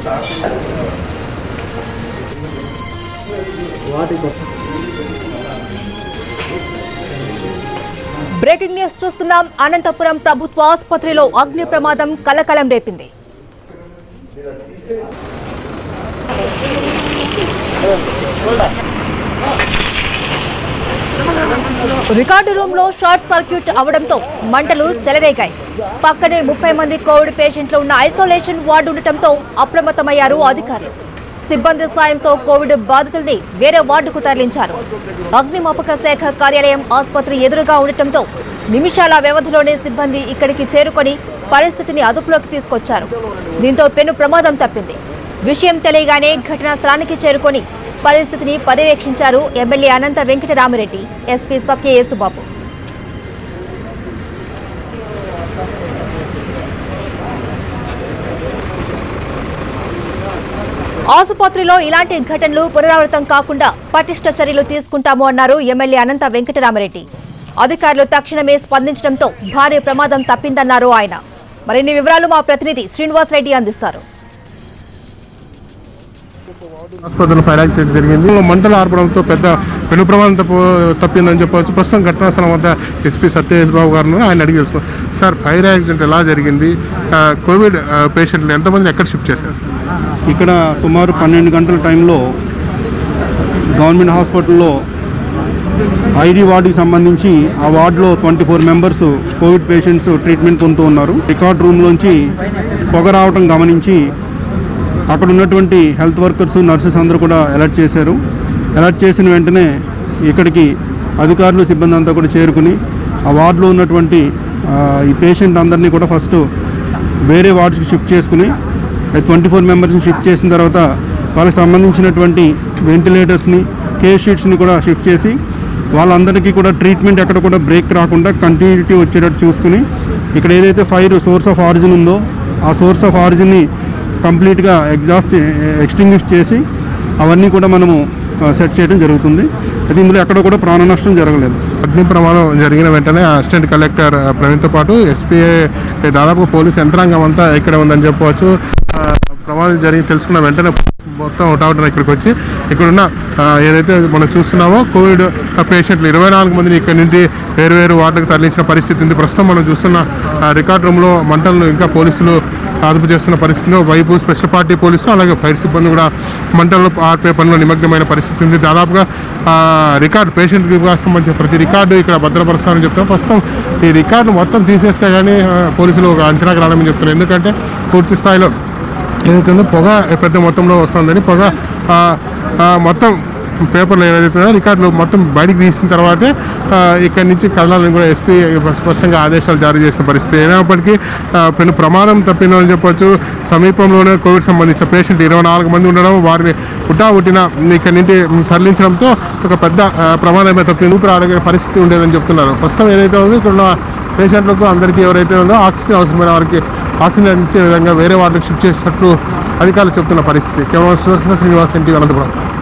Breaking news చూస్తున్నాం అనంతపురం ప్రభుత్వ ఆసుపత్రిలో అగ్ని ప్రమాదం కలకలం రేపింది రికార్డు రూమ్ లో షార్ట్ సర్క్యూట్ అవడంతో మంటలు చెలరేగాయి పక్కనే ముప్పై మంది కోవిడ్ పేషెంట్లు ఉన్న ఐసోలేషన్ వార్డు ఉండటంతో అప్రమత్తమయ్యారు అధికారులు సిబ్బంది సాయంతో కోవిడ్ బాధితుల్ని వేరే వార్డుకు తరలించారు అగ్నిమాపక శాఖ కార్యాలయం ఆసుపత్రి ఎదురుగా ఉండటంతో నిమిషాల వ్యవధిలోనే సిబ్బంది ఇక్కడికి చేరుకొని పరిస్థితిని అదుపులోకి తీసుకొచ్చారు దీంతో పెను ప్రమాదం తప్పింది విషయం తెలియగానే ఘటనా స్థలానికి చేరుకొని పరిస్థితిని పర్యవేక్షించారు ఎమ్మెల్యే అనంత వెంకటరామిరెడ్డి ఎస్పీ సత్య యేసుబాబు ఆసుపత్రిలో ఇలాంటి ఘటనలు పునరావృతం కాకుండా పటిష్ట చర్యలు తీసుకుంటాము అన్నారు ఎమ్మెల్యే అనంత వెంకటరామరెడ్డి అధికారులు తక్షణమే స్పందించడంతో భారీ ప్రమాదం తప్పిందన్నారు ఆయన మరిన్ని వివరాలు మా ప్రతినిధి శ్రీనివాస్ రెడ్డి అందిస్తారు ఆసుపత్రిలో ఫైర్ యాక్సిడెంట్ జరిగింది మంటలు ఆర్పడంతో పెద్ద పెను ప్రమాదం తప్పు తప్పిందని చెప్పవచ్చు ప్రస్తుతం ఘటనా స్థలం వద్ద ఎస్పీ సత్యేష్ బాబు గారు ఉన్నారు. ఆయన అడిగి తెలుసుకో సార్ ఫైర్ యాక్సిడెంట్ ఎలా జరిగింది ఆ, కోవిడ్ ఆ, పేషెంట్లు ఎంతమంది ఎక్కడ షిఫ్ట్ చేశారు ఇక్కడ సుమారు పన్నెండు గంటల టైంలో గవర్నమెంట్ హాస్పిటల్లో ఐడి వార్డుకి సంబంధించి ఆ వార్డులో twenty four members covid patients treatment పొందుతూ ఉన్నారు రికార్డ్ రూమ్లోంచి పొగ రావటం గమనించి అక్కడ ఉన్నటువంటి హెల్త్ వర్కర్స్ నర్సెస్ అందరూ కూడా అలర్ట్ చేశారు అలర్ట్ చేసిన వెంటనే ఇక్కడికి అధికారులు సిబ్బంది అంతా కూడా చేరుకుని ఆ వార్డులో ఉన్నటువంటి ఆ, ఈ పేషెంట్ అందరినీ కూడా ఫస్ట్ వేరే వార్డ్స్కి షిఫ్ట్ చేసుకుని ట్వంటీ ఫోర్ మెంబర్స్ని షిఫ్ట్ చేసిన తర్వాత వాళ్ళకి సంబంధించినటువంటి వెంటిలేటర్స్ని కేర్ షీట్స్ని కూడా షిఫ్ట్ చేసి వాళ్ళందరికీ కూడా ట్రీట్మెంట్ ఎక్కడ కూడా బ్రేక్ రాకుండా కంటిన్యూటీ వచ్చేటట్టు చూసుకుని ఇక్కడ ఏదైతే ఫైర్ సోర్స్ ఆఫ్ ఆరిజిన్ ఉందో ఆ సోర్స్ ఆఫ్ ఆరిజిన్ని కంప్లీట్గా ఎగ్జాస్ట్ ఎక్స్టింగ్విష్ చేసి అవన్నీ కూడా మనము సెట్ చేయడం జరుగుతుంది అది ఇందులో ఎక్కడ కూడా ప్రాణ నష్టం జరగలేదు అగ్ని ప్రమాదం జరిగిన వెంటనే అసిస్టెంట్ కలెక్టర్ ఆ, ప్రవీణ్తో పాటు ఎస్పీఏ దాదాపు పోలీస్ యంత్రాంగం అంతా ఇక్కడ ఉందని చెప్పవచ్చు ఆ, ప్రమాదం జరిగి తెలుసుకున్న వెంటనే మొత్తం ఒకటావటం ఇక్కడికి వచ్చి ఇక్కడున్న ఆ, ఏదైతే మనం చూస్తున్నామో కోవిడ్ పేషెంట్లు ఇరవై నాలుగు మందిని ఇక్కడ నుండి వేరు వేరు వార్డులకు తరలించిన పరిస్థితి ఉంది ప్రస్తుతం మనం చూస్తున్న ఆ, రికార్డ్ రూమ్లో మంటలను ఇంకా పోలీసులు అదుపు చేస్తున్న పరిస్థితిలో వైపు స్పెషల్ పార్టీ పోలీసులు అలాగే ఫైర్ సిబ్బంది కూడా మంటలను ఆర్పే పనిలో నిమగ్నమైన పరిస్థితి ఉంది దాదాపుగా ఆ, రికార్డు పేషెంట్కి సంబంధించిన ప్రతి రికార్డు ఇక్కడ భద్రపరుస్తామని చెప్తాం ప్రస్తుతం ఈ రికార్డు మొత్తం తీసేస్తే కానీ ఆ, పోలీసులు ఒక అంచనాకు రావడమని చెప్తున్నారు ఎందుకంటే పూర్తి స్థాయిలో ఏదైతే ఉందో పొగ పెద్ద మొత్తంలో వస్తుందని పొగ ఆ, ఆ, మొత్తం పేపర్లు ఏదైతే ఉందో రికార్డులు మొత్తం బయటికి తీసిన తర్వాతే ఆ, ఇక్కడి నుంచి కదలాలని కూడా ఎస్పీ స్పష్టంగా ఆదేశాలు జారీ చేసిన పరిస్థితి అయినప్పటికీ ఆ, పెను ప్రమాదం తప్పిందని చెప్పొచ్చు సమీపంలోనే కోవిడ్ సంబంధించిన పేషెంట్ ఇరవై నాలుగు మంది ఉండడం వారిని పుట్టా పుట్టిన ఇక్కడి నుండి తరలించడంతో ఒక పెద్ద ఆ, ప్రమాదమే తప్పి ఊపిరి ఆడగిన పరిస్థితి ఉండేదని చెప్తున్నారు ప్రస్తుతం ఏదైతే ఉందో ఇక్కడ ఉన్న పేషెంట్లకు అందరికీ ఎవరైతే ఉందో ఆక్సిజన్ అవసరమైన వారికి ఆక్సిజన్ ఇచ్చే విధంగా వేరే వాటికి షిఫ్ట్ చేసినట్లు అధికారులు చెప్తున్న పరిస్థితి కేవలం శ్రీనివాస్ ఎన్టీ అనంతపురం